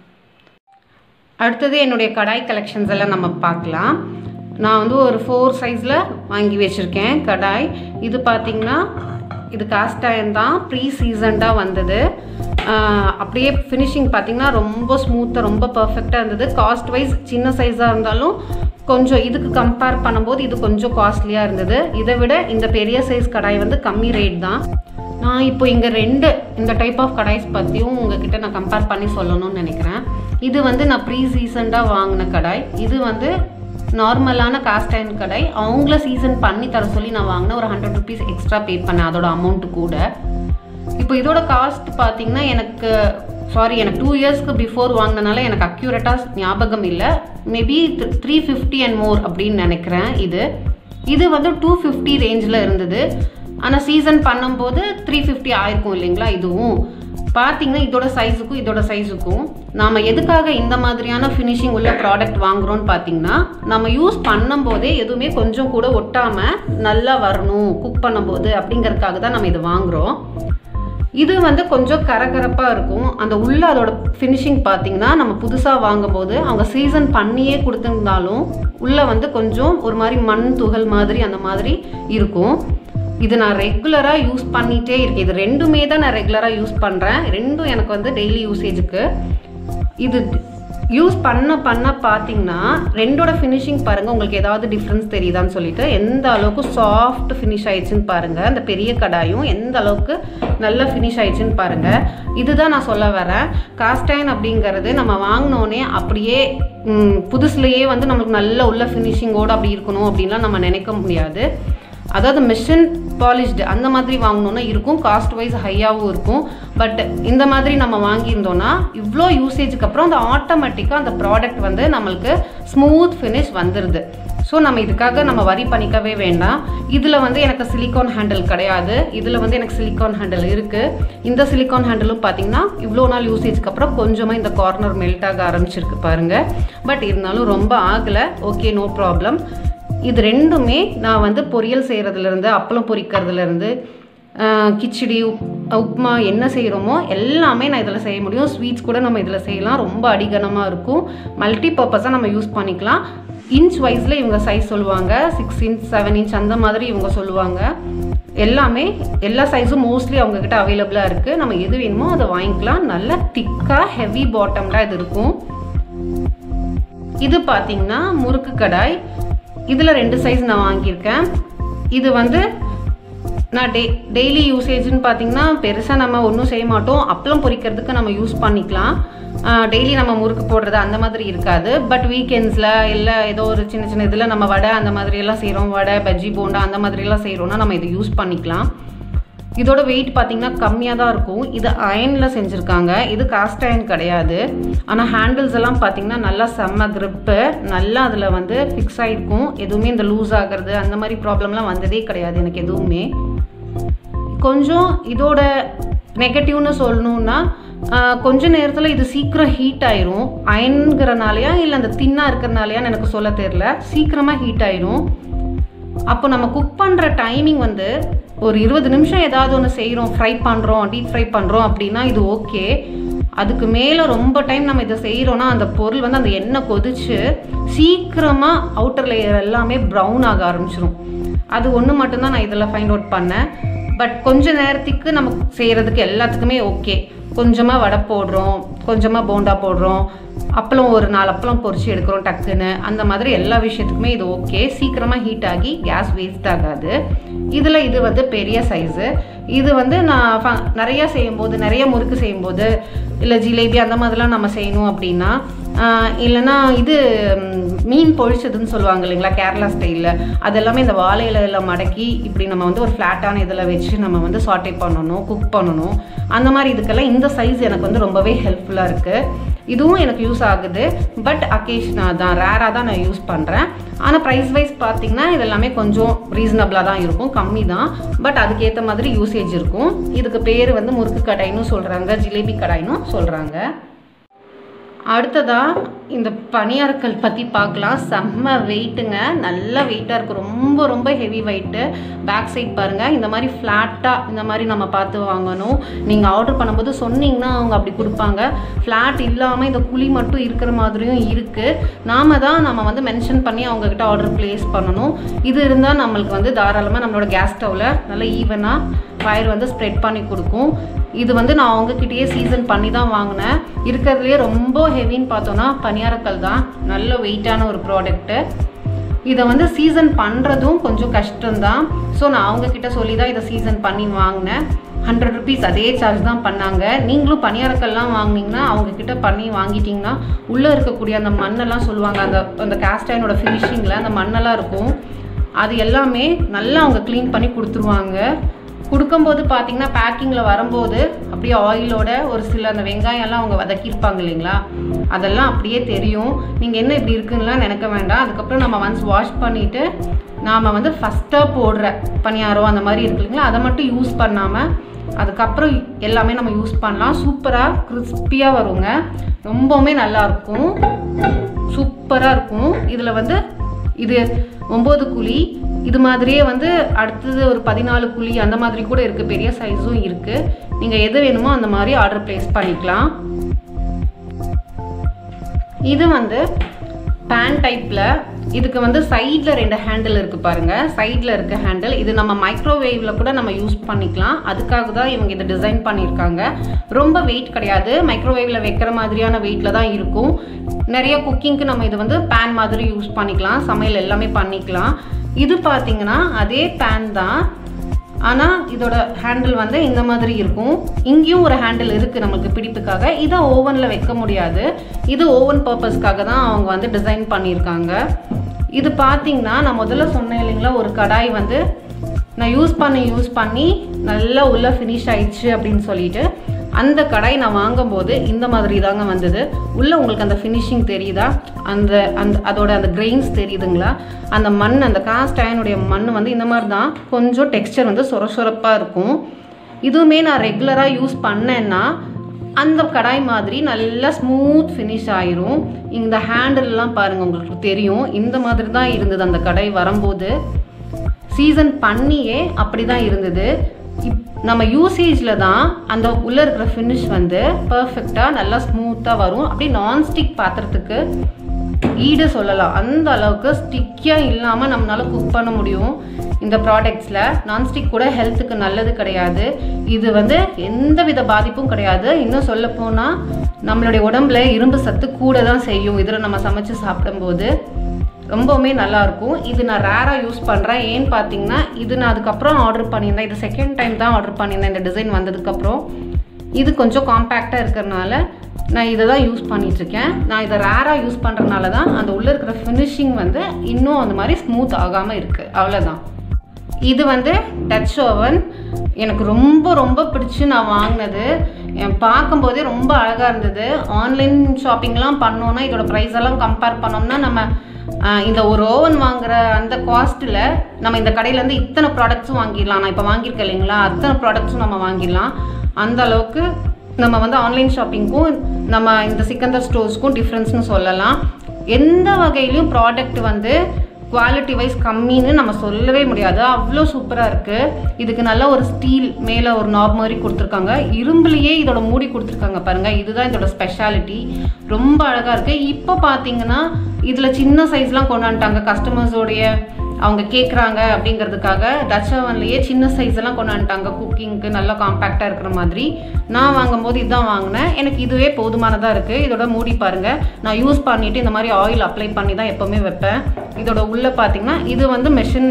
[SPEAKER 1] அடுத்தது என்னுடைய கடாய் கலெக்ஷன்ஸ் எல்லாம் நம்ம பார்க்கலாம் நான் வந்து ஒரு ஃபோர் சைஸில் வாங்கி வச்சுருக்கேன் கடாய் இது பார்த்திங்கன்னா இது காஸ்ட் அயன் தான் ப்ரீ சீசன்டாக வந்தது ஆஹ் அப்படியே ஃபினிஷிங் பார்த்தீங்கன்னா ரொம்ப ஸ்மூத்தாக ரொம்ப பர்ஃபெக்டாக இருந்தது காஸ்ட் வைஸ் சின்ன சைஸாக இருந்தாலும் கொஞ்சம் இதுக்கு கம்பேர் பண்ணும்போது இது கொஞ்சம் காஸ்ட்லியாக இருந்தது இதை விட இந்த பெரிய சைஸ் கடாய் வந்து கம்மி ரேட் தான் நான் இப்போ இங்கே ரெண்டு இந்த டைப் ஆஃப் கடாய்ஸ் பற்றியும் உங்ககிட்ட நான் கம்பேர் பண்ணி சொல்லணும்னு நினைக்கிறேன் இது வந்து நான் ப்ரீ சீசன்டாக வாங்கின கடாய் இது வந்து நார்மலான காஸ்ட் அயர்ன் கடாய் அவங்கள சீசன் பண்ணி தர சொல்லி நான் வாங்கினேன் ஒரு ஹண்ட்ரட் ருபீஸ் எக்ஸ்ட்ரா பே பண்ணேன் அதோட அமௌண்ட்டு கூட இப்போ இதோட காஸ்ட் பார்த்தீங்கன்னா எனக்கு சாரி எனக்கு டூ இயர்ஸ்க்கு பிஃபோர் வாங்கினனால எனக்கு அக்யூரேட்டாக ஞாபகம் இல்லை maybe three fifty and more அப்படின்னு நினைக்கிறேன் இது இது வந்து டூ ஃபிஃப்டி ரேஞ்சில் இருந்தது ஆனால் சீசன் பண்ணும்போது த்ரீ ஃபிஃப்டி ஆயிருக்கும் இல்லைங்களா இதுவும் பார்த்தீங்கன்னா இதோட சைஸுக்கும் இதோட சைஸுக்கும் நாம் எதுக்காக இந்த மாதிரியான ஃபினிஷிங் உள்ள ப்ராடக்ட் வாங்குறோம்னு பார்த்தீங்கன்னா நம்ம யூஸ் பண்ணும்போதே எதுவுமே கொஞ்சம் கூட ஒட்டாமல் நல்லா வரணும் குக் பண்ணும்போது அப்படிங்கறதுக்காக தான் நம்ம இது வாங்குறோம் இது வந்து கொஞ்சம் கரகரப்பாக இருக்கும் அந்த உள்ள அதோட ஃபினிஷிங் பார்த்தீங்கன்னா நம்ம புதுசாக வாங்கும்போது அவங்க சீசன் பண்ணியே கொடுத்துருந்தாலும் உள்ள வந்து கொஞ்சம் ஒரு மாதிரி மண் துகள் மாதிரி அந்த மாதிரி இருக்கும் இது நான் ரெகுலராக யூஸ் பண்ணிகிட்டே இருக்கேன் இது ரெண்டுமே தான் நான் ரெகுலராக யூஸ் பண்ணுறேன் ரெண்டும் எனக்கு வந்து டெய்லி யூசேஜுக்கு இது யூஸ் பண்ண பண்ண பார்த்தீங்கன்னா ரெண்டோட ஃபினிஷிங் பாருங்கள் உங்களுக்கு ஏதாவது டிஃப்ரென்ஸ் தெரியுதான்னு சொல்லிட்டு எந்த அளவுக்கு சாஃப்ட் ஃபினிஷ் ஆயிடுச்சுன்னு பாருங்கள் அந்த பெரிய கடாயும் எந்த அளவுக்கு நல்ல ஃபினிஷ் ஆயிடுச்சுன்னு பாருங்கள் இதுதான் நான் சொல்ல வரேன் காஸ்டைன் அப்படிங்கிறது நம்ம வாங்கினோடனே அப்படியே ம், புதுசுலேயே வந்து நம்மளுக்கு நல்ல உள்ள ஃபினிஷிங்கோடு அப்படி இருக்கணும் அப்படின்லாம் நம்ம நினைக்க முடியாது அதாவது மிஷின் பாலிஷ்டு அந்த மாதிரி வாங்கினோன்னா இருக்கும் காஸ்ட் வைஸ் ஹையாகவும் இருக்கும் பட் இந்த மாதிரி நம்ம வாங்கியிருந்தோன்னா இவ்வளோ யூசேஜுக்கு அப்புறம் அந்த ஆட்டோமேட்டிக்காக அந்த ப்ராடக்ட் வந்து நம்மளுக்கு ஸ்மூத் ஃபினிஷ் வந்துடுது ஸோ நம்ம இதுக்காக நம்ம வரி பண்ணிக்கவே வேண்டாம் இதில் வந்து எனக்கு சிலிக்கான் ஹேண்டில் கிடையாது இதில் வந்து எனக்கு சிலிக்கான் ஹேண்டில் இருக்குது இந்த சிலிக்கான் ஹேண்டிலும் பார்த்தீங்கன்னா இவ்வளோ நாள் யூசேஜ்க்கு அப்புறம் கொஞ்சமாக இந்த கார்னர் மெல்ட் ஆக ஆரம்பிச்சிருக்கு பாருங்கள் பட் இருந்தாலும் ரொம்ப ஆகலை ஓகே நோ ப்ராப்ளம் இது ரெண்டுமே நான் வந்து பொரியல் செய்கிறதுலேருந்து அப்பளம் பொரிக்கிறதுலேருந்து கிச்சடி உப் உப்மா என்ன செய்கிறோமோ எல்லாமே நான் இதில் செய்ய முடியும் ஸ்வீட்ஸ் கூட நம்ம இதில் செய்யலாம் ரொம்ப அடிகனமாக இருக்கும் மல்டி பர்பஸாக நம்ம யூஸ் பண்ணிக்கலாம் இன்ச் வைஸில் இவங்க சைஸ் சொல்லுவாங்க சிக்ஸ் இன்ச் செவன் இன்ச் அந்த மாதிரி இவங்க சொல்லுவாங்க எல்லாமே எல்லா சைஸும் மோஸ்ட்லி அவங்கக்கிட்ட அவைலபிளாக இருக்குது நம்ம எது வேணுமோ அதை வாங்கிக்கலாம் நல்ல திக்காக ஹெவி பாட்டம்டாக இது இருக்கும் இது பார்த்தீங்கன்னா முறுக்கு கடாய் இதில் ரெண்டு சைஸ் நான் வாங்கியிருக்கேன் இது வந்து நான் டே டெய்லி யூசேஜ்னு பார்த்தீங்கன்னா பெருசாக நம்ம ஒன்றும் செய்ய மாட்டோம் அப்பளம் பொரிக்கிறதுக்கு நம்ம யூஸ் பண்ணிக்கலாம் டெய்லி நம்ம முறுக்கு போடுறது அந்த மாதிரி இருக்காது பட் வீக்கெண்ட்ஸில் இல்லை ஏதோ ஒரு சின்ன சின்ன இதில் நம்ம வடை அந்த மாதிரி எல்லாம் செய்கிறோம் வடை பஜ்ஜி போண்டா அந்த மாதிரிலாம் செய்கிறோம்னா நம்ம இதை யூஸ் பண்ணிக்கலாம் இதோட வெயிட் பார்த்தீங்கன்னா கம்மியாக தான் இருக்கும் இது அயனில் செஞ்சுருக்காங்க இது காஸ்ட் அயன் கிடையாது ஆனால் ஹேண்டில்ஸ் எல்லாம் பார்த்தீங்கன்னா நல்லா செம்ம grip நல்லா அதில் வந்து ஃபிக்ஸ் ஆகிருக்கும் எதுவுமே இந்த லூஸ் ஆகிறது அந்த மாதிரி ப்ராப்ளம்லாம் வந்ததே கிடையாது எனக்கு எதுவுமே கொஞ்சம் இதோட நெகட்டிவ்னு சொல்லணுன்னா ஆஹ், கொஞ்ச நேரத்தில் இது சீக்கிரம் ஹீட் ஆயிரும் அயன்கிறனாலையா இல்லை அந்த தின்னாக இருக்கிறனாலையான்னு எனக்கு சொல்ல தெரில சீக்கிரமாக ஹீட் ஆயிரும் அப்போ நம்ம குக் பண்ணுற டைமிங் வந்து ஒரு இருபது நிமிஷம் ஏதாவது ஒன்று செய்கிறோம் ஃப்ரை பண்ணுறோம் டீப் ஃப்ரை பண்ணுறோம் அப்படின்னா இது ஓகே அதுக்கு மேலே ரொம்ப டைம் நம்ம இதை செய்கிறோன்னா அந்த பொருள் வந்து அந்த எண்ணெய் கொதிச்சு சீக்கிரமாக அவுட்டர் லேயர் எல்லாமே ப்ரௌன் ஆக ஆரம்பிச்சிரும் அது ஒன்று மட்டும்தான் நான் இதில் ஃபைண்ட் அவுட் பண்ணேன் பட் கொஞ்ச நேரத்துக்கு நம்ம செய்கிறதுக்கு எல்லாத்துக்குமே ஓகே கொஞ்சமாக வடை போடுறோம் கொஞ்சமாக போண்டா போடுறோம் அப்பளம் ஒரு நாலு அப்பளம் பொரிச்சு எடுக்கிறோம் டக்குன்னு அந்த மாதிரி எல்லா விஷயத்துக்குமே இது ஓகே சீக்கிரமாக ஹீட் ஆகி கேஸ் வேஸ்ட் ஆகாது இதில் இது வந்து பெரிய சைஸு இது வந்து நான் ஃப நிறையா செய்யும்போது நிறைய முறுக்கு செய்யும்போது இல்லை ஜிலேபி அந்த மாதிரிலாம் நம்ம செய்யணும் அப்படின்னா ஆஹ் இல்லைன்னா இது ம், மீன் பொழிச்சதுன்னு சொல்லுவாங்க இல்லைங்களா கேரளா ஸ்டைலில் அதெல்லாமே இந்த வாழை இலையில மடக்கி இப்படி நம்ம வந்து ஒரு ஃப்ளாட்டான இதில் வச்சு நம்ம வந்து சாட்டை பண்ணணும் குக் பண்ணணும் அந்த மாதிரி இதுக்கெல்லாம் இந்த சைஸ் எனக்கு வந்து ரொம்பவே ஹெல்ப்ஃபுல்லாக இருக்குது இதுவும் எனக்கு யூஸ் ஆகுது பட் அக்கேஷனாக தான் ரேராக தான் நான் யூஸ் பண்ணுறேன் ஆனால் ப்ரைஸ் வைஸ் பார்த்தீங்கன்னா இதெல்லாமே கொஞ்சம் ரீசனபிளாக தான் இருக்கும் கம்மி தான் பட் அதுக்கேற்ற மாதிரி யூசேஜ் இருக்கும் இதுக்கு பேர் வந்து முறுக்கு கடாயின்னு சொல்கிறாங்க ஜிலேபி கடாயின்னு சொல்கிறாங்க அடுத்ததாக இந்த பனியாரக்கல் பற்றி பார்க்கலாம் செம்ம வெயிட்டுங்க நல்ல வெயிட்டாக இருக்குது ரொம்ப ரொம்ப ஹெவி வெயிட்டு பேக் சைட் பாருங்கள் இந்த மாதிரி ஃப்ளாட்டாக இந்த மாதிரி நம்ம பார்த்து வாங்கணும் நீங்கள் ஆர்டர் பண்ணும்போது சொன்னீங்கன்னா அவங்க அப்படி கொடுப்பாங்க ஃப்ளாட் இல்லாமல் இந்த குழி மட்டும் இருக்கிற மாதிரியும் இருக்குது நாம தான் நம்ம வந்து மென்ஷன் பண்ணி அவங்கக்கிட்ட ஆர்டர் ப்ளேஸ் பண்ணணும் இது இருந்தால் நம்மளுக்கு வந்து தாராளமாக நம்மளோட கேஸ் ஸ்டவ்வில் நல்லா ஈவனாக ஃபயர் வந்து ஸ்ப்ரெட் பண்ணி கொடுக்கும் இது வந்து நான் அவங்கக்கிட்டேயே சீசன் பண்ணி தான் வாங்கினேன் இருக்கிறதுலே ரொம்ப ஹெவின்னு பார்த்தோன்னா பனியாரக்கல் தான் நல்ல வெயிட்டான ஒரு ப்ராடக்ட்டு இதை வந்து சீசன் பண்ணுறதும் கொஞ்சம் கஷ்டம்தான் ஸோ நான் அவங்கக்கிட்ட சொல்லி தான் இதை சீசன் பண்ணி வாங்கினேன் ஹண்ட்ரட் ருபீஸ் அதே சார்ஜ் தான் பண்ணாங்க நீங்களும் பனியாரக்கல்லாம் வாங்கினீங்கன்னா அவங்கக்கிட்ட பண்ணி வாங்கிட்டீங்கன்னா உள்ளே இருக்கக்கூடிய அந்த மண்ணெல்லாம் சொல்லுவாங்க அந்த அந்த கேஸ்டைனோட ஃபினிஷிங்கில் அந்த மண்ணெல்லாம் இருக்கும் அது எல்லாமே நல்லா அவங்க க்ளீன் பண்ணி கொடுத்துருவாங்க கொடுக்கும்போது பார்த்தீங்கன்னா பேக்கிங்கில் வரும்போது அப்படியே ஆயிலோட ஒரு சில அந்த வெங்காயம்லாம் அவங்க வதக்கியிருப்பாங்க இல்லைங்களா அதெல்லாம் அப்படியே தெரியும் நீங்கள் என்ன இப்படி இருக்குன்னுலாம் நினைக்க வேண்டாம் அதுக்கப்புறம் நம்ம ஒன்ஸ் வாஷ் பண்ணிவிட்டு நாம் வந்து ஃபஸ்ட்டாக போடுற பணியாரம் அந்த மாதிரி இருக்கு இல்லைங்களா அதை மட்டும் யூஸ் பண்ணாமல் அதுக்கப்புறம் எல்லாமே நம்ம யூஸ் பண்ணலாம் சூப்பராக கிறிஸ்பியாக வருங்க ரொம்பவுமே நல்லாயிருக்கும் சூப்பராக இருக்கும் இதில் வந்து இது ஒம்பது குழி இது மாதிரியே வந்து அடுத்தது ஒரு பதினாலு குழி அந்த மாதிரி கூட இருக்குது பெரிய சைஸும் இருக்குது நீங்கள் எது வேணுமோ அந்த மாதிரி ஆர்டர் ப்ளேஸ் பண்ணிக்கலாம் இது வந்து பேன் டைப்பில் இதுக்கு வந்து சைடில் ரெண்டு ஹேண்டில் இருக்குது பாருங்கள் சைடில் இருக்க ஹேண்டில் இது நம்ம மைக்ரோவேவில் கூட நம்ம யூஸ் பண்ணிக்கலாம் அதுக்காக தான் இவங்க இதை டிசைன் பண்ணியிருக்காங்க ரொம்ப வெயிட் கிடையாது மைக்ரோவேவில் வைக்கிற மாதிரியான வெயிட்டில் தான் இருக்கும் நிறைய குக்கிங்க்கு நம்ம இது வந்து பேன் மாதிரி யூஸ் பண்ணிக்கலாம் சமையல் எல்லாமே பண்ணிக்கலாம் இது பார்த்தீங்கன்னா அதே பேன் தான் ஆனால் இதோட ஹேண்டில் வந்து இந்த மாதிரி இருக்கும் இங்கேயும் ஒரு ஹேண்டில் இருக்குது நம்மளுக்கு பிடிப்புக்காக இதை ஓவனில் வைக்க முடியாது இது ஓவன் பர்பஸ்க்காக தான் அவங்க வந்து டிசைன் பண்ணியிருக்காங்க இது பார்த்தீங்கன்னா நான் முதல்ல சொன்னேன் இல்லைங்களா ஒரு கடாய் வந்து நான் யூஸ் பண்ணி யூஸ் பண்ணி நல்லா உள்ளே ஃபினிஷ் ஆயிடுச்சு அப்படின்னு சொல்லிட்டு அந்த கடாய் நான் வாங்கும்போது இந்த மாதிரி தாங்க வந்தது உள்ளே உங்களுக்கு அந்த ஃபினிஷிங் தெரியுதா அந்த அந்த அதோட அந்த கிரெயின்ஸ் தெரியுதுங்களா அந்த மண் அந்த காஸ்ட் அயனுடைய மண் வந்து இந்த மாதிரி தான் கொஞ்சம் டெக்ஸ்டர் வந்து சொர சொரப்பாக இருக்கும் இதுவுமே நான் ரெகுலராக யூஸ் பண்ணேன்னா அந்த கடாய் மாதிரி நல்லா ஸ்மூத் ஃபினிஷ் ஆயிரும் இந்த ஹேண்டில்லாம் பாருங்கள் உங்களுக்கு தெரியும் இந்த மாதிரி தான் இருந்தது அந்த கடாய் வரும்போது சீசன் பண்ணியே அப்படி தான் இருந்தது இப் நம்ம யூசேஜில் தான் அந்த உள்ளே இருக்கிற ஃபினிஷ் வந்து பர்ஃபெக்டாக நல்லா ஸ்மூத்தாக வரும் அப்படியே நான்ஸ்டிக் பாத்திரத்துக்கு ஈடு சொல்லலாம் அந்த அளவுக்கு ஸ்டிக்கியாக இல்லாமல் நம்மளால் குக் பண்ண முடியும் இந்த ப்ராடக்ட்ஸில் நான்ஸ்டிக் கூட ஹெல்த்துக்கு நல்லது கிடையாது இது வந்து எந்த வித பாதிப்பும் கிடையாது இன்னும் சொல்ல போனால் நம்மளுடைய உடம்புல இரும்பு சத்து கூட தான் செய்யும் இதில் நம்ம சமைச்சு சாப்பிடும்போது ரொம்பவுமே நல்லாயிருக்கும் இது நான் ரேராக யூஸ் பண்ணுறேன் ஏன்னு பார்த்தீங்கன்னா இது நான் அதுக்கப்புறம் ஆர்டர் பண்ணியிருந்தேன் இது செகண்ட் டைம் தான் ஆர்டர் பண்ணியிருந்தேன் இந்த டிசைன் வந்ததுக்கப்புறம் இது கொஞ்சம் காம்பேக்டாக இருக்கிறனால நான் இதை தான் யூஸ் பண்ணிகிட்ருக்கேன் நான் இதை ரேராக யூஸ் பண்ணுறதுனால தான் அந்த உள்ளே இருக்கிற ஃபினிஷிங் வந்து இன்னும் அந்த மாதிரி ஸ்மூத் ஆகாமல் இருக்குது அவ்வளோதான் இது வந்து டச் ஓவன் எனக்கு ரொம்ப ரொம்ப பிடிச்சி நான் வாங்கினது என் பார்க்கும்போதே ரொம்ப அழகாக இருந்தது ஆன்லைன் ஷாப்பிங்லாம் பண்ணோன்னா இதோட ப்ரைஸ் எல்லாம் கம்பேர் பண்ணோம்னா நம்ம ஆஹ், இந்த ஒரு ஓவன் வாங்குற அந்த காஸ்ட்டில் நம்ம இந்த கடையிலேருந்து இத்தனை ப்ராடக்ட்ஸும் வாங்கிடலாம் நான் இப்போ வாங்கியிருக்கேன் இல்லைங்களா அத்தனை ப்ராடக்ட்ஸும் நம்ம வாங்கிடலாம் அந்த அளவுக்கு நம்ம வந்து ஆன்லைன் ஷாப்பிங்க்கும் நம்ம இந்த சிக்கந்தர் ஸ்டோர்ஸ்க்கும் டிஃப்ரென்ஸ்னு சொல்லலாம் எந்த வகையிலையும் ப்ராடக்ட் வந்து குவாலிட்டி வைஸ் கம்மின்னு நம்ம சொல்லவே முடியாது அவ்வளோ சூப்பராக இருக்குது இதுக்கு நல்ல ஒரு ஸ்டீல் மேலே ஒரு நாப் மாதிரி கொடுத்துருக்காங்க இரும்புலேயே இதோட மூடி கொடுத்துருக்காங்க பாருங்கள் இதுதான் இதோட ஸ்பெஷாலிட்டி ரொம்ப அழகாக இருக்குது இப்போ பார்த்தீங்கன்னா இதில் சின்ன சைஸ்லாம் கொண்டாந்துட்டாங்க கஸ்டமர்ஸோடைய அவங்க கேட்குறாங்க அப்படிங்கிறதுக்காக டச் ஓவன்லேயே சின்ன சைஸ் எல்லாம் கொண்டாந்துட்டாங்க குக்கிங்க்கு நல்லா காம்பேக்டாக இருக்கிற மாதிரி நான் வாங்கும்போது இதுதான் வாங்கினேன் எனக்கு இதுவே போதுமானதாக இருக்குது இதோட மூடி பாருங்கள் நான் யூஸ் பண்ணிவிட்டு இந்த மாதிரி ஆயில் அப்ளை பண்ணி தான் எப்போவுமே வைப்பேன் இதோட உள்ளே பார்த்தீங்கன்னா இது வந்து மெஷின்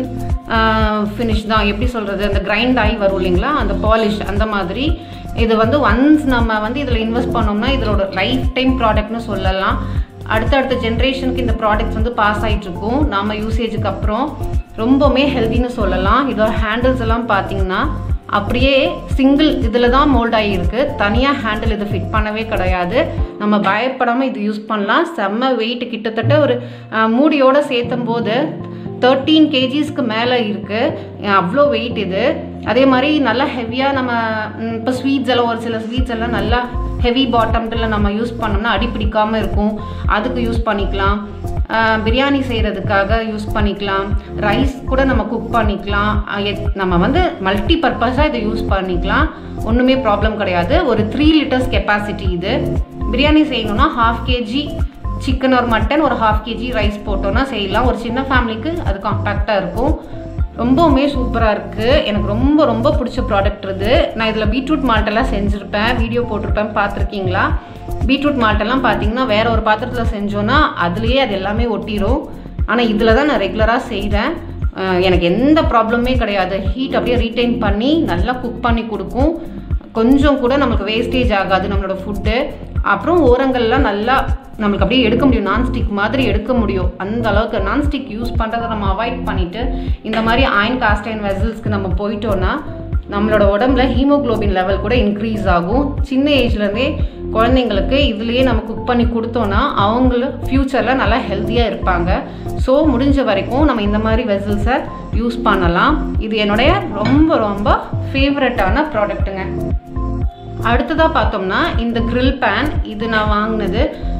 [SPEAKER 1] ஃபினிஷ் தான் எப்படி சொல்கிறது அந்த கிரைண்ட் ஆகி வரும் இல்லைங்களா அந்த பாலிஷ் அந்த மாதிரி இது வந்து ஒன்ஸ் நம்ம வந்து இதில் இன்வெஸ்ட் பண்ணோம்னா இதோட லைஃப் டைம் ப்ராடக்ட்னு சொல்லலாம் அடுத்தடுத்த ஜென்ரேஷனுக்கு இந்த ப்ராடக்ட்ஸ் வந்து பாஸ் ஆகிட்டு இருக்கும் நாம யூசேஜுக்கு அப்புறம் ரொம்பவுமே ஹெல்தின்னு சொல்லலாம் இதோட ஹேண்டில்ஸ் எல்லாம் பார்த்தீங்கன்னா அப்படியே சிங்கிள் இதில் தான் மோல்ட் ஆகியிருக்கு தனியாக ஹேண்டில் இது ஃபிட் பண்ணவே கிடையாது நம்ம பயப்படாமல் இது யூஸ் பண்ணலாம் செம்ம வெயிட் கிட்டத்தட்ட ஒரு அஹ், மூடியோட சேர்த்தும் போது தேர்ட்டீன் கேஜிஸ்க்கு மேலே இருக்குது அவ்வளோ வெயிட் இது அதே மாதிரி நல்லா ஹெவியாக நம்ம இப்போ ஸ்வீட்ஸ் எல்லாம் ஒரு சில ஸ்வீட்ஸ் எல்லாம் நல்லா ஹெவி பாட்டம்ல நம்ம யூஸ் பண்ணோம்னா அடி பிடிக்காம இருக்கும் அதுக்கு யூஸ் பண்ணிக்கலாம் ஆஹ் பிரியாணி செய்கிறதுக்காக யூஸ் பண்ணிக்கலாம் ரைஸ் கூட நம்ம குக் பண்ணிக்கலாம் ஆஹ் எத்- நம்ம வந்து மல்டி பர்பஸாக இதை யூஸ் பண்ணிக்கலாம் ஒன்றுமே ப்ராப்ளம் கிடையாது ஒரு த்ரீ லிட்டர்ஸ் கெப்பாசிட்டி இது பிரியாணி செய்யணும்னா ஹாஃப் கேஜி சிக்கன் ஒரு மட்டன் ஒரு ஹாஃப் கேஜி ரைஸ் போட்டோன்னா செய்யலாம் ஒரு சின்ன ஃபேமிலிக்கு அது காம்பேக்டாக இருக்கும் ரொம்பவுமே சூப்பராக இருக்குது எனக்கு ரொம்ப ரொம்ப பிடிச்ச ப்ராடக்ட் இது நான் இதில் பீட்ரூட் மால்ட்டெல்லாம் செஞ்சுருப்பேன் வீடியோ போட்டிருப்பேன் பார்த்துருக்கீங்களா பீட்ரூட் மால்ட்டெல்லாம் பார்த்தீங்கன்னா வேற ஒரு பாத்திரத்தில் செஞ்சோன்னா அதுலேயே அது எல்லாமே ஒட்டிரும் ஆனால் இதில் தான் நான் ரெகுலராக செய்கிறேன் எனக்கு எந்த ப்ராப்ளமே கிடையாது ஹீட் அப்படியே ரீட்டைன் பண்ணி நல்லா குக் பண்ணி கொடுக்கும் கொஞ்சம் கூட நமக்கு வேஸ்டேஜ் ஆகாது நம்மளோட ஃபுட்டு அப்புறம் ஓரங்கள்லாம் நல்லா நம்மளுக்கு அப்படியே எடுக்க முடியும் நான்ஸ்டிக் மாதிரி எடுக்க முடியும் அந்த அளவுக்கு நான்ஸ்டிக் யூஸ் பண்ணுறதை நம்ம அவாய்ட் பண்ணிட்டு இந்த மாதிரி அயன் காஸ்ட் அயன் வெசல்ஸ்க்கு நம்ம போயிட்டோம்னா நம்மளோட உடம்புல ஹீமோகுளோபின் லெவல் கூட இன்க்ரீஸ் ஆகும் சின்ன ஏஜ்லேருந்தே குழந்தைங்களுக்கு இதுலேயே நம்ம குக் பண்ணி கொடுத்தோன்னா அவங்களும் ஃப்யூச்சரில் நல்லா ஹெல்த்தியாக இருப்பாங்க ஸோ முடிஞ்ச வரைக்கும் நம்ம இந்த மாதிரி வெசல்ஸை யூஸ் பண்ணலாம் இது என்னுடைய ரொம்ப ரொம்ப ஃபேவரட்டான ப்ராடக்ட்டுங்க அடுத்ததாக பார்த்தோம்னா இந்த grill பேன் இது நான் வாங்கினது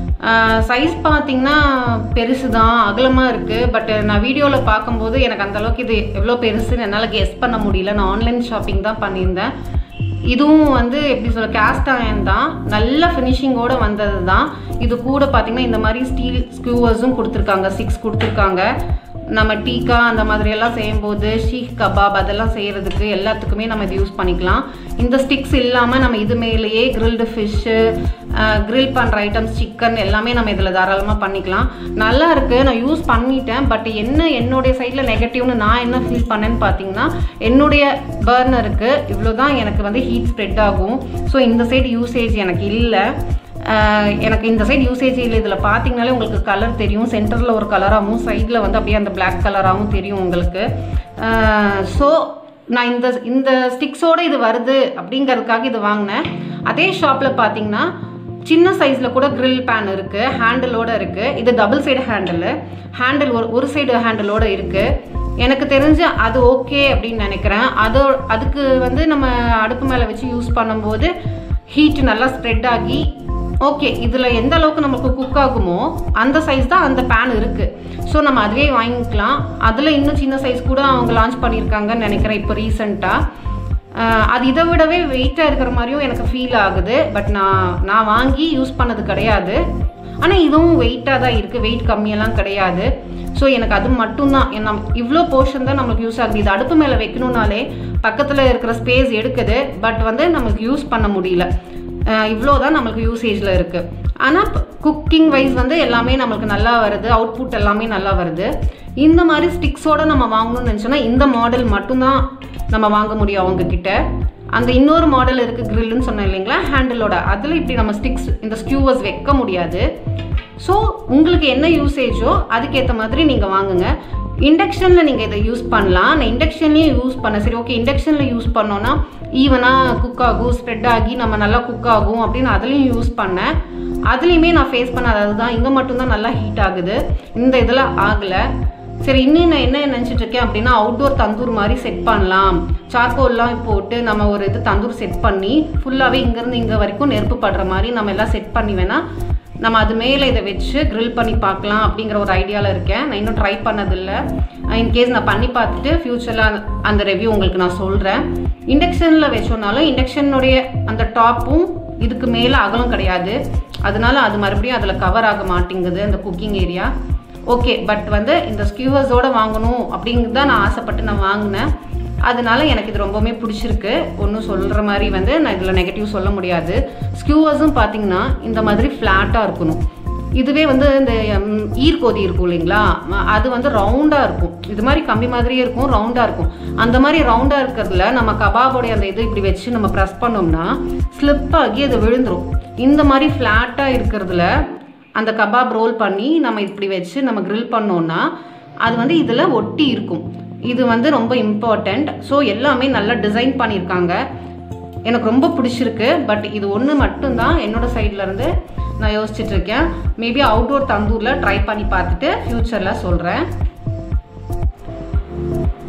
[SPEAKER 1] சைஸ் பார்த்தீங்கன்னா பெருசு தான் அகலமாக இருக்குது பட் நான் வீடியோவில் பார்க்கும்போது எனக்கு அந்த அளவுக்கு இது எவ்வளோ பெருசுன்னு என்னால் கெஸ் பண்ண முடியல நான் ஆன்லைன் ஷாப்பிங் தான் பண்ணியிருந்தேன் இதுவும் வந்து எப்படி சொல்ல கேஸ்ட் அயன் தான் நல்ல ஃபினிஷிங்கோட வந்தது தான் இது கூட பார்த்தீங்கன்னா இந்த மாதிரி ஸ்டீல் ஸ்க்யூவர்ஸும் கொடுத்துருக்காங்க சிக்ஸ் கொடுத்துருக்காங்க நம்ம டீக்கா அந்த மாதிரி எல்லாம் செய்யும்போது ஷீக் கபாப் அதெல்லாம் செய்கிறதுக்கு எல்லாத்துக்குமே நம்ம இது யூஸ் பண்ணிக்கலாம் இந்த ஸ்டிக்ஸ் இல்லாமல் நம்ம இது மேலேயே கிரில்டு ஃபிஷ்ஷு grill பண்ணுற ஐட்டம்ஸ் சிக்கன் எல்லாமே நம்ம இதில் தாராளமாக பண்ணிக்கலாம் நல்லா இருக்குது நான் யூஸ் பண்ணிட்டேன் பட் என்ன என்னுடைய சைடில் நெகட்டிவ்னு நான் என்ன ஃபீல் பண்ணேன்னு பார்த்தீங்கன்னா என்னுடைய பர்னருக்கு இவ்வளோ தான் எனக்கு வந்து ஹீட் ஸ்ப்ரெட் ஆகும் ஸோ இந்த சைடு யூசேஜ் எனக்கு இல்லை ஆஹ் எனக்கு இந்த சைடு யூசேஜ் இல்லை இதில் பார்த்தீங்கனாலே உங்களுக்கு கலர் தெரியும் சென்டரில் ஒரு கலராகவும் சைடில் வந்து அப்படியே அந்த Black கலராகவும் தெரியும் உங்களுக்கு ஸோ நான் இந்த இந்த ஸ்டிக்ஸோட இது வருது அப்படிங்கிறதுக்காக இது வாங்கினேன் அதே ஷாப்பில் பார்த்தீங்கன்னா சின்ன சைஸில் கூட grill பேன் இருக்குது ஹேண்டிலோட இருக்குது இது டபுள் சைடு ஹேண்டில் ஹேண்டில் ஒரு ஒரு சைடு ஹேண்டிலோட இருக்குது எனக்கு தெரிஞ்சு அது ஓகே அப்படின்னு நினைக்கிறேன் அது அதுக்கு வந்து நம்ம அடுப்பு மேலே வச்சு யூஸ் பண்ணும்போது ஹீட் நல்லா ஸ்ப்ரெட் ஆகி ஓகே இதில் எந்த அளவுக்கு நமக்கு குக் ஆகுமோ அந்த சைஸ் தான் அந்த பேன் இருக்குது ஸோ நம்ம அதுவே வாங்கிக்கலாம் அதில் இன்னும் சின்ன சைஸ் கூட அவங்க லான்ச் பண்ணியிருக்காங்கன்னு நினைக்கிறேன் இப்போ ரீசெண்டாக அது இதை விடவே வெயிட்டாக இருக்கிற மாதிரியும் எனக்கு ஃபீல் ஆகுது பட் நான் நான் வாங்கி யூஸ் பண்ணது கிடையாது ஆனால் இதுவும் வெயிட்டாக தான் இருக்குது வெயிட் கம்மியெல்லாம் கிடையாது ஸோ எனக்கு அது மட்டும்தான் என்ன இவ்வளோ போர்ஷன் தான் நமக்கு யூஸ் ஆகுது இது அடுப்பு மேலே வைக்கணும்னாலே பக்கத்தில் இருக்கிற ஸ்பேஸ் எடுக்குது பட் வந்து நமக்கு யூஸ் பண்ண முடியல இவ்வளோ தான் நம்மளுக்கு யூசேஜில் இருக்குது ஆனால் குக்கிங் வைஸ் வந்து எல்லாமே நம்மளுக்கு நல்லா வருது அவுட்புட் எல்லாமே நல்லா வருது இந்த மாதிரி ஸ்டிக்ஸோட நம்ம வாங்கணும்னு நினச்சோன்னா இந்த மாடல் மட்டும்தான் நம்ம வாங்க முடியும் அவங்க கிட்ட அந்த இன்னொரு மாடல் இருக்குது கிரில்லுன்னு சொன்னேன் இல்லைங்களா ஹேண்டிலோட அதில் இப்படி நம்ம ஸ்டிக்ஸ் இந்த ஸ்கியூவர்ஸ் வைக்க முடியாது ஸோ உங்களுக்கு என்ன யூசேஜோ அதுக்கேற்ற மாதிரி நீங்கள் வாங்குங்க இண்டக்ஷனில் நீங்கள் இதை யூஸ் பண்ணலாம் நான் இண்டக்ஷன்லேயும் யூஸ் பண்ண சரி ஓகே இண்டக்ஷனில் யூஸ் பண்ணோன்னா ஈவனாக குக் ஆகும் ஸ்ப்ரெட் ஆகி நம்ம நல்லா குக் ஆகும் அப்படின்னு அதுலேயும் யூஸ் பண்ணேன் அதுலேயுமே நான் ஃபேஸ் பண்ண அதுதான் இங்கே மட்டும்தான் நல்லா ஹீட் ஆகுது இந்த இதில் ஆகலை சரி இன்னும் நான் என்ன நினச்சிட்டு இருக்கேன் அப்படின்னா அவுட்டோர் தந்தூர் மாதிரி செட் பண்ணலாம் சார்கோல்லாம் போட்டு நம்ம ஒரு இது தந்தூர் செட் பண்ணி ஃபுல்லாகவே இங்கேருந்து இங்கே வரைக்கும் நெருப்பு படுற மாதிரி நம்ம எல்லாம் செட் பண்ணி வேணா நம்ம அது மேலே இதை வச்சு grill பண்ணி பார்க்கலாம் அப்படிங்கிற ஒரு ஐடியாவில் இருக்கேன் நான் இன்னும் ட்ரை பண்ணதில்லை இன்கேஸ் நான் பண்ணி பார்த்துட்டு ஃப்யூச்சரில் அந்த ரிவ்யூ உங்களுக்கு நான் சொல்கிறேன் இண்டக்ஷனில் வச்சோன்னாலும் இண்டக்ஷனுடைய அந்த டாப்பும் இதுக்கு மேலே அகலம் கிடையாது அதனால அது மறுபடியும் அதில் கவர் ஆக மாட்டேங்குது அந்த குக்கிங் ஏரியா ஓகே பட் வந்து இந்த ஸ்கியூவர்ஸோட வாங்கணும் அப்படிங்கிறது தான் நான் ஆசைப்பட்டு நான் வாங்கினேன் அதனால எனக்கு இது ரொம்பவுமே பிடிச்சிருக்கு ஒன்றும் சொல்கிற மாதிரி வந்து நான் இதில் நெகட்டிவ் சொல்ல முடியாது ஸ்கியூவர்ஸும் பார்த்தீங்கன்னா இந்த மாதிரி ஃப்ளாட்டாக இருக்கணும் இதுவே வந்து இந்த ம், ஈர்க்கோதி இருக்கும் இல்லைங்களா ம- அது வந்து ரவுண்டாக இருக்கும் இது மாதிரி கம்பி மாதிரியே இருக்கும் ரவுண்டாக இருக்கும் அந்த மாதிரி ரவுண்டாக இருக்கிறதுல நம்ம கபாபோடைய அந்த இது இப்படி வச்சு நம்ம ப்ரெஸ் பண்ணோம்னா ஸ்லிப் ஆகி அது விழுந்துரும் இந்த மாதிரி ஃப்ளாட்டாக இருக்கிறதுல அந்த கபாப் ரோல் பண்ணி நம்ம இப்படி வச்சு நம்ம grill பண்ணோம்னா அது வந்து இதில் ஒட்டி இருக்கும் இது வந்து ரொம்ப இம்பார்ட்டண்ட் ஸோ எல்லாமே நல்லா டிசைன் பண்ணியிருக்காங்க எனக்கு ரொம்ப பிடிச்சிருக்கு பட் இது ஒன்று மட்டும்தான் என்னோட சைட்ல இருந்து நான் யோசிச்சுட்டு இருக்கேன் மேபி அவுட்டோர் தந்தூரில் ட்ரை பண்ணி பார்த்துட்டு ஃப்யூச்சரில் சொல்கிறேன்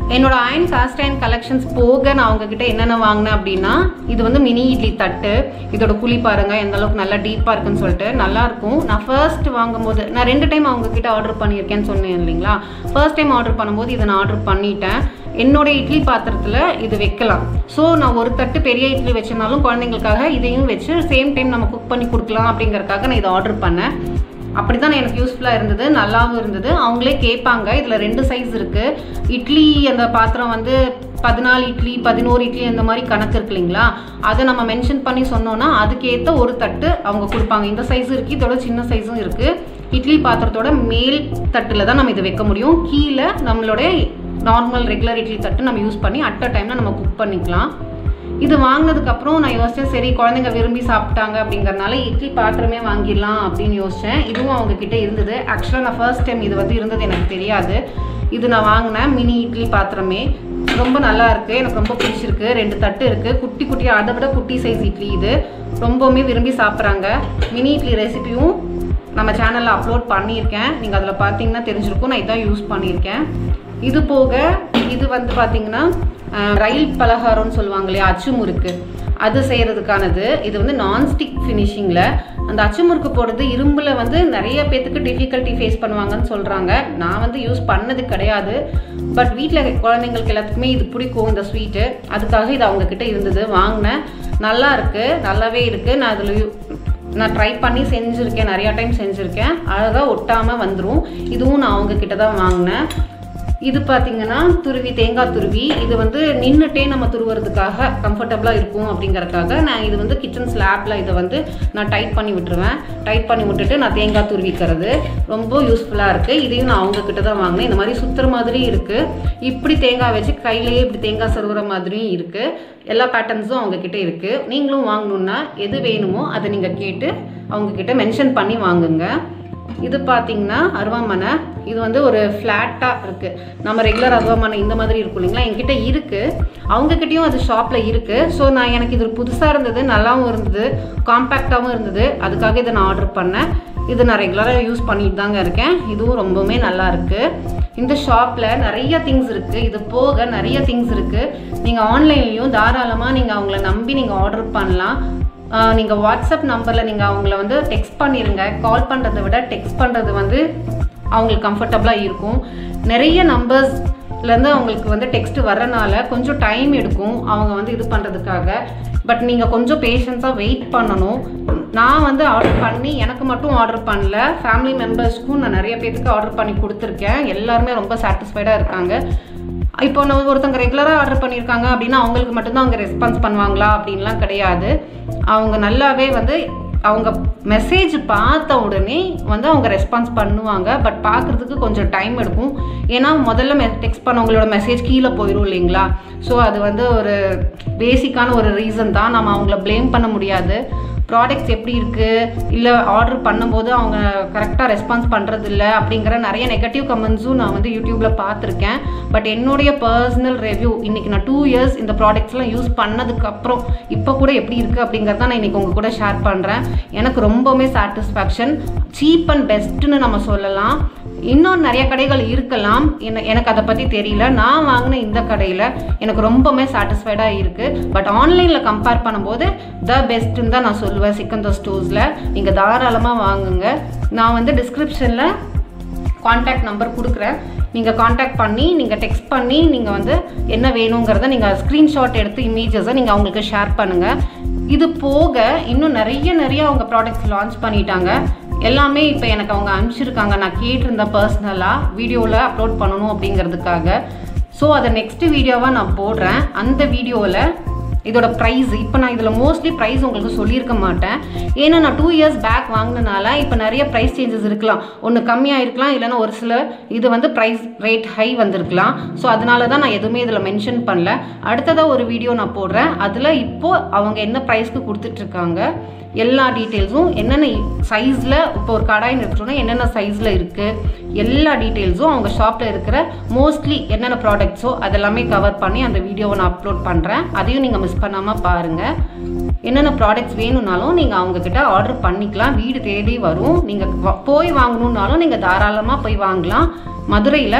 [SPEAKER 1] என்னோட அயன் காஸ்ட் அயன் கலெக்ஷன்ஸ் போக நான் அவங்கக்கிட்ட என்னென்ன வாங்கினேன் அப்படின்னா இது வந்து மினி இட்லி தட்டு இதோட குழி பாருங்க எந்த அளவுக்கு நல்லா டீப்பாக இருக்குன்னு சொல்லிட்டு நல்லா இருக்கும் நான் ஃபர்ஸ்ட் வாங்கும்போது நான் ரெண்டு டைம் அவங்க கிட்ட ஆர்டர் பண்ணியிருக்கேன்னு சொன்னேன் இல்லைங்களா ஃபர்ஸ்ட் டைம் ஆர்டர் பண்ணும்போது இதை நான் ஆர்டர் பண்ணிட்டேன் என்னோட இட்லி பாத்திரத்தில் இது வைக்கலாம் ஸோ நான் ஒரு தட்டு பெரிய இட்லி வச்சிருந்தாலும் குழந்தைங்களுக்காக இதையும் வச்சு சேம் டைம் நம்ம குக் பண்ணி கொடுக்கலாம் அப்படிங்கறதுக்காக நான் இதை ஆர்டர் பண்ணேன் அப்படி தான் எனக்கு யூஸ்ஃபுல்லாக இருந்தது நல்லாவும் இருந்தது அவங்களே கேட்பாங்க இதில் ரெண்டு சைஸ் இருக்குது இட்லி அந்த பாத்திரம் வந்து பதினாலு இட்லி பதினோரு இட்லி அந்த மாதிரி கணக்கு இருக்கு இல்லைங்களா அதை நம்ம மென்ஷன் பண்ணி சொன்னோன்னா அதுக்கேற்ற ஒரு தட்டு அவங்க கொடுப்பாங்க இந்த சைஸ் இருக்குது இதோட சின்ன சைஸும் இருக்குது இட்லி பாத்திரத்தோட மேல் தட்டில் தான் நம்ம இதை வைக்க முடியும் கீழே நம்மளோட நார்மல் ரெகுலர் இட்லி தட்டு நம்ம யூஸ் பண்ணி அட் அ டைமில் நம்ம குக் பண்ணிக்கலாம் இது வாங்கினதுக்கப்புறம் நான் யோசிச்சேன் சரி குழந்தைங்க விரும்பி சாப்பிட்டாங்க அப்படிங்கறனால இட்லி பாத்திரமே வாங்கிடலாம் அப்படின்னு யோசித்தேன் இதுவும் அவங்க கிட்ட இருந்தது ஆக்சுவலாக நான் ஃபர்ஸ்ட் டைம் இது வந்து இருந்தது எனக்கு தெரியாது இது நான் வாங்கினேன் மினி இட்லி பாத்திரமே ரொம்ப நல்லா இருக்கு எனக்கு ரொம்ப பிடிச்சிருக்கு ரெண்டு தட்டு இருக்கு குட்டி குட்டி அதை விட குட்டி சைஸ் இட்லி இது ரொம்பவுமே விரும்பி சாப்பிட்றாங்க மினி இட்லி ரெசிபியும் நம்ம சேனலில் அப்லோட் பண்ணியிருக்கேன் நீங்கள் அதில் பார்த்தீங்கன்னா தெரிஞ்சிருக்கும் நான் இதான் யூஸ் பண்ணியிருக்கேன் இது போக இது வந்து பார்த்தீங்கன்னா அஹ், ரயில் பலகாரம்னு சொல்லுவாங்க இல்லையா அச்சுமுறுக்கு அது செய்கிறதுக்கானது இது வந்து நான்ஸ்டிக் ஃபினிஷிங்கில் அந்த அச்சுமுறுக்கு போடுறது இரும்பில் வந்து நிறைய பேத்துக்கு டிஃபிகல்ட்டி ஃபேஸ் பண்ணுவாங்கன்னு சொல்கிறாங்க நான் வந்து யூஸ் பண்ணது கிடையாது பட் வீட்டில் குழந்தைங்களுக்கு எல்லாத்துக்குமே இது பிடிக்கும் இந்த ஸ்வீட்டு அதுக்காக இது அவங்க கிட்ட இருந்தது வாங்கினேன் நல்லா இருக்கு நல்லாவே இருக்கு நான் அதில் நான் ட்ரை பண்ணி செஞ்சுருக்கேன் நிறையா டைம் செஞ்சுருக்கேன் அழகாக ஒட்டாமல் வந்துடும் இதுவும் நான் அவங்க கிட்ட தான் வாங்கினேன் இது பார்த்தீங்கன்னா துருவி தேங்காய் துருவி இது வந்து நின்றுட்டே நம்ம துருவுறதுக்காக கம்ஃபர்டபுளாக இருக்கும் அப்படிங்கறதுக்காக நான் இது வந்து கிச்சன் ஸ்லாப்பில் இதை வந்து நான் டைட் பண்ணி விட்டுருவேன் டைட் பண்ணி விட்டுட்டு நான் தேங்காய் துருவிக்கிறது ரொம்ப யூஸ்ஃபுல்லாக இருக்குது இதையும் நான் அவங்க கிட்ட தான் வாங்கினேன் இந்த மாதிரி சுற்றுற மாதிரி இருக்குது இப்படி தேங்காய் வச்சு கையிலேயே இப்படி தேங்காய் சருவுற மாதிரியும் இருக்குது எல்லா பேட்டர்ன்ஸும் அவங்க கிட்ட இருக்குது நீங்களும் வாங்கணுன்னா எது வேணுமோ அதை நீங்கள் கேட்டு அவங்க கிட்ட மென்ஷன் பண்ணி வாங்குங்க இது பார்த்தீங்கன்னா அருவாமனை இது வந்து ஒரு ஃப்ளாட்டாக இருக்குது நம்ம ரெகுலர் அருவாமனை இந்த மாதிரி இருக்கும் இல்லைங்களா என்கிட்ட இருக்குது அவங்கக்கிட்டேயும் அது ஷாப்பில் இருக்குது ஸோ நான் எனக்கு இது புதுசாக இருந்தது நல்லாவும் இருந்தது காம்பேக்டாகவும் இருந்தது அதுக்காக இதை நான் ஆர்டர் பண்ணேன் இது நான் ரெகுலராக யூஸ் பண்ணிட்டு தாங்க இருக்கேன் இதுவும் ரொம்பவுமே நல்லா இருக்குது இந்த ஷாப்பில் நிறைய திங்ஸ் இருக்குது இது போக நிறைய திங்ஸ் இருக்குது நீங்கள் ஆன்லைன்லேயும் தாராளமாக நீங்கள் அவங்கள நம்பி நீங்கள் ஆர்டர் பண்ணலாம் நீங்கள் வாட்ஸ்அப் நம்பரில் நீங்கள் அவங்கள வந்து டெக்ஸ்ட் பண்ணிடுங்க கால் பண்ணுறதை விட டெக்ஸ்ட் பண்ணுறது வந்து அவங்களுக்கு கம்ஃபர்டபுளாக இருக்கும் நிறைய நம்பர்ஸ்லேருந்து அவங்களுக்கு வந்து டெக்ஸ்ட் வர்றனால கொஞ்சம் டைம் எடுக்கும் அவங்க வந்து இது பண்ணுறதுக்காக பட் நீங்கள் கொஞ்சம் பேஷன்ஸாக வெயிட் பண்ணணும் நான் வந்து ஆர்டர் பண்ணி எனக்கு மட்டும் ஆர்டர் பண்ணல ஃபேமிலி மெம்பர்ஸ்க்கும் நான் நிறைய பேருக்கு ஆர்டர் பண்ணி கொடுத்துருக்கேன் எல்லாருமே ரொம்ப சாட்டிஸ்ஃபைடாக இருக்காங்க இப்போ நம்ம ஒருத்தவங்க ரெகுலராக ஆர்டர் பண்ணியிருக்காங்க அப்படின்னா அவங்களுக்கு மட்டும்தான் அவங்க ரெஸ்பான்ஸ் பண்ணுவாங்களா அப்படின்லாம் கிடையாது அவங்க நல்லாவே வந்து அவங்க மெசேஜ் பார்த்த உடனே வந்து அவங்க ரெஸ்பான்ஸ் பண்ணுவாங்க பட் பார்க்குறதுக்கு கொஞ்சம் டைம் எடுக்கும் ஏன்னா முதல்ல மெ டெக்ஸ்ட் பண்ணவங்களோட மெசேஜ் கீழே போயிடும் இல்லைங்களா ஸோ அது வந்து ஒரு பேசிக்கான ஒரு ரீசன் தான் நம்ம அவங்கள ப்ளேம் பண்ண முடியாது ப்ராடக்ட்ஸ் எப்படி இருக்குது இல்லை ஆர்டர் பண்ணும்போது அவங்க கரெக்டாக ரெஸ்பான்ஸ் பண்ணுறது இல்லை அப்படிங்கிற நிறைய நெகட்டிவ் கமெண்ட்ஸும் நான் வந்து யூடியூப்பில் பார்த்துருக்கேன் பட் என்னுடைய பர்சனல் ரிவ்யூ இன்றைக்கி நான் டூ இயர்ஸ் இந்த ப்ராடக்ட்ஸ்லாம் யூஸ் பண்ணதுக்கப்புறம் இப்போ கூட எப்படி இருக்குது அப்படிங்கிறத நான் இன்றைக்கி உங்கள் கூட ஷேர் பண்ணுறேன் எனக்கு ரொம்பவுமே சாட்டிஸ்ஃபேக்ஷன் சீப் அண்ட் பெஸ்ட்டுன்னு நம்ம சொல்லலாம் இன்னும் நிறைய கடைகள் இருக்கலாம் என்ன எனக்கு அதை பற்றி தெரியல நான் வாங்கின இந்த கடையில் எனக்கு ரொம்பவுமே சாட்டிஸ்ஃபைடாக இருக்குது பட் ஆன்லைனில் கம்பேர் பண்ணும்போது த பெஸ்ட்டுன்னு தான் நான் சொல்லுவேன் சிக்கந்தர் ஸ்டோர்ஸில் நீங்கள் தாராளமாக வாங்குங்க நான் வந்து டிஸ்கிரிப்ஷனில் காண்டாக்ட் நம்பர் கொடுக்குறேன் நீங்கள் காண்டாக்ட் பண்ணி நீங்கள் டெக்ஸ்ட் பண்ணி நீங்கள் வந்து என்ன வேணுங்கிறத நீங்கள் ஸ்க்ரீன்ஷாட் எடுத்து இமேஜஸை நீங்கள் அவங்களுக்கு ஷேர் பண்ணுங்கள் இது போக இன்னும் நிறைய நிறைய அவங்க ப்ராடக்ட்ஸ் லான்ச் பண்ணிட்டாங்க எல்லாமே இப்போ எனக்கு அவங்க அனுப்பிச்சிருக்காங்க நான் கேட்டிருந்தேன் பர்சனலாக வீடியோவில் அப்லோட் பண்ணணும் அப்படிங்கிறதுக்காக ஸோ அதை நெக்ஸ்ட் வீடியோவாக நான் போடுறேன் அந்த வீடியோவில் இதோட ப்ரைஸ் இப்போ நான் இதில் மோஸ்ட்லி ப்ரைஸ் உங்களுக்கு சொல்லியிருக்க மாட்டேன் ஏன்னா நான் டூ இயர்ஸ் பேக் வாங்கினனால இப்போ நிறைய ப்ரைஸ் சேஞ்சஸ் இருக்கலாம் ஒன்று கம்மியாக இருக்கலாம் இல்லைன்னா ஒரு சில இது வந்து ப்ரைஸ் ரேட் ஹை வந்திருக்கலாம் ஸோ அதனால தான் நான் எதுவுமே இதில் மென்ஷன் பண்ணல அடுத்ததாக ஒரு வீடியோ நான் போடுறேன் அதில் இப்போது அவங்க என்ன ப்ரைஸ்க்கு கொடுத்துட்ருக்காங்க எல்லா டீட்டெயில்ஸும் என்னென்ன சைஸில் இப்போ ஒரு கடாயின்னு எடுத்துட்டோம்னா என்னென்ன சைஸில் இருக்குது எல்லா டீட்டெயில்ஸும் அவங்க ஷாப்பில் இருக்கிற மோஸ்ட்லி என்னென்ன ப்ராடக்ட்ஸோ அதெல்லாமே கவர் பண்ணி அந்த வீடியோவை நான் அப்லோட் பண்ணுறேன் அதையும் நீங்கள் மிஸ் பண்ணாமல் பாருங்கள் என்னென்ன ப்ராடக்ட்ஸ் வேணும்னாலும் நீங்கள் அவங்கக்கிட்ட ஆர்டர் பண்ணிக்கலாம் வீடு தேடி வரும் நீங்கள் போய் வாங்கணுன்னாலும் நீங்கள் தாராளமாக போய் வாங்கலாம் மதுரையில்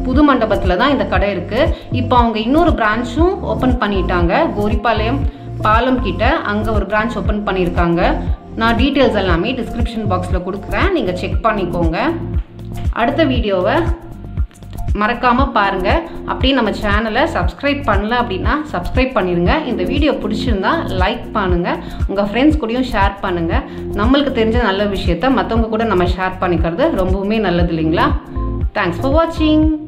[SPEAKER 1] புது மண்டபத்தில் தான் இந்த கடை இருக்குது இப்போ அவங்க இன்னொரு பிரான்ச்சும் ஓப்பன் பண்ணிட்டாங்க கோரிப்பாளையம் பாலம் கிட்ட அங்கே ஒரு பிரான்ச் ஓப்பன் பண்ணியிருக்காங்க நான் டீட்டெயில்ஸ் எல்லாமே டிஸ்கிரிப்ஷன் பாக்ஸில் கொடுக்குறேன் நீங்கள் செக் பண்ணிக்கோங்க அடுத்த வீடியோவை மறக்காமல் பாருங்கள் அப்படியே நம்ம சேனலை சப்ஸ்கிரைப் பண்ணல அப்படின்னா சப்ஸ்கிரைப் பண்ணிடுங்க இந்த வீடியோ பிடிச்சிருந்தா லைக் பண்ணுங்கள் உங்கள் ஃப்ரெண்ட்ஸ் கூடயும் ஷேர் பண்ணுங்கள் நம்மளுக்கு தெரிஞ்ச நல்ல விஷயத்த மற்றவங்க கூட நம்ம ஷேர் பண்ணிக்கிறது ரொம்பவுமே நல்லது இல்லைங்களா தேங்க்ஸ் ஃபார் வாட்சிங்